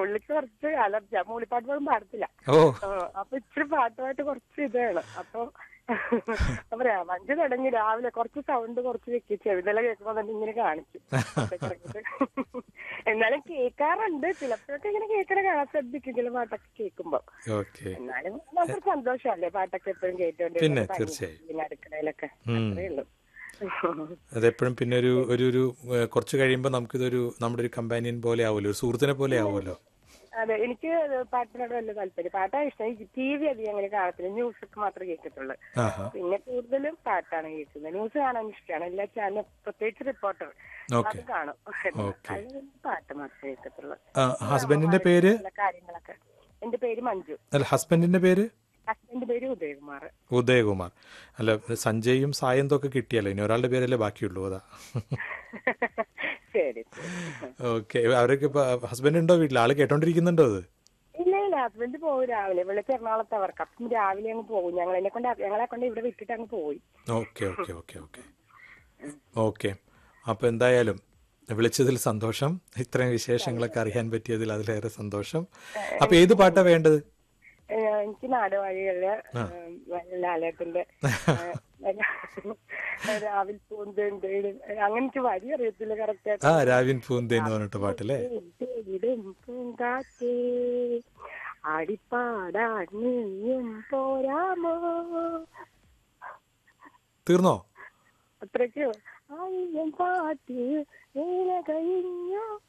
പുള്ളിക്ക് കുറച്ച് അലർജി മൂളിപ്പാട്ട് പോലും പാടത്തില്ല ഓ ആ, അപ്പൊ ഇച്ചിരി പാട്ടുമായിട്ട് കുറച്ച് ഇതാണ് അപ്പൊ എന്താ പറയാ മഞ്ജു തുടങ്ങി രാവിലെ കുറച്ച് സൗണ്ട് കുറച്ച് വെക്കി ചെവിതല കേൾക്കുമ്പോ തന്നെ ഇങ്ങനെ കാണിച്ചു ഇടയ്ക്കിടയ്ക്ക്. എന്നാലും കേൾക്കാറുണ്ട് ചിലപ്പോഴൊക്കെ ഇങ്ങനെ കേൾക്കണ കാണാൻ ശ്രദ്ധിക്കും ചില പാട്ടൊക്കെ കേൾക്കുമ്പോ ഓക്കെ എന്നാലും നമുക്കൊരു സന്തോഷമല്ലേ പാട്ടൊക്കെ എപ്പോഴും കേട്ടോണ്ട് പിന്നെ, ഇരുന്ന് തീർച്ചയായും. പിന്നെ അടുക്കളയിലൊക്കെ ഉം. അത്രേ ഉള്ളൂ അതെപ്പോഴും പിന്നെ ഒരു ഒരു ഒരു ഏഹ്, കുറച്ച് കഴിയുമ്പോൾ നമുക്കിതൊരു നമ്മുടെ ഒരു കമ്പാനിയൻ പോലെ ആവുമല്ലോ ഒരു സുഹൃത്തിനെ പോലെ ആവുമല്ലോ അതെ എനിക്ക് പാട്ടിനോട് വലിയ താല്പര്യം പാട്ടാ ഇഷ്ടം ടി വി അധികം അങ്ങനെ കാണത്തില്ല ന്യൂസ് ഒക്കെ മാത്രമേ കേൾക്കത്തുള്ളൂ ആഹാ പിന്നെ കൂടുതലും പാട്ടാണ് കേൾക്കുന്നത് ന്യൂസ് കാണാൻ ഇഷ്ടമാണ് എല്ലാ ചാനൽ പ്രത്യേകിച്ച് റിപ്പോർട്ടർ ഓക്കെ അത് കാണും ഓക്കെ. അത് പാട്ട് മാത്രമേ കേൾക്കത്തുള്ളൂ ഹസ്ബൻഡിന്റെ പേര് ചില കാര്യങ്ങളൊക്കെ എന്റെ പേര് മഞ്ജു അല്ല ഹസ്ബൻഡിന്റെ പേര് ഹസ്ബൻഡ് പേര് ഉദയകുമാർ ഉദയകുമാർ അല്ല സഞ്ജയും സായന്തും ഒക്കെ കിട്ടിയല്ലോ ഇനി ഒരാളുടെ പേരല്ലേ ബാക്കിയുള്ളൂ അതാ ശരി ഓക്കെ അവരൊക്കെ ഇപ്പൊ ഹസ്ബൻഡ് ഉണ്ടോ വീട്ടിൽ ആള് കേട്ടോണ്ടിരിക്കുന്നുണ്ടോ അത് ഇല്ല ഇല്ല ഹസ്ബൻഡ് പോകും രാവിലെ വിളിച്ച് എറണാകുളത്ത് അവർക്ക് അപ്പം രാവിലെ അങ്ങ് പോകും ഞങ്ങൾ എന്നെ കൊണ്ട് ഞങ്ങളെ കൊണ്ട് ഇവിടെ വിട്ടിട്ട് അങ്ങ് പോയി okay okay okay okay okay അപ്പൊ എന്തായാലും വിളിച്ചതിൽ സന്തോഷം ഇത്രയും വിശേഷങ്ങളൊക്കെ അറിയാൻ പറ്റിയതിൽ അതിലേറെ സന്തോഷം അപ്പൊ ഏത് പാട്ടാ വേണ്ടത് ഏഹ് എനിക്ക് നാടുവാഴികളില് ലാലേട്ടന്റെ രാവിൽ പൂന്തേണ്ട് അങ്ങനെ എനിക്ക് വരി അറിയത്തില്ല കറക്റ്റ് ആ രാവിൻ പൂന്തേ എന്ന് പറഞ്ഞിട്ട് പാട്ടല്ലേ തേടും പൂങ്കാറ്റേ ആടിപ്പാടാൻ നീയും പോരാമോ തീർന്നോ അത്രയ്ക്ക് ആയിരം പാട്ട് നീല കഴിഞ്ഞു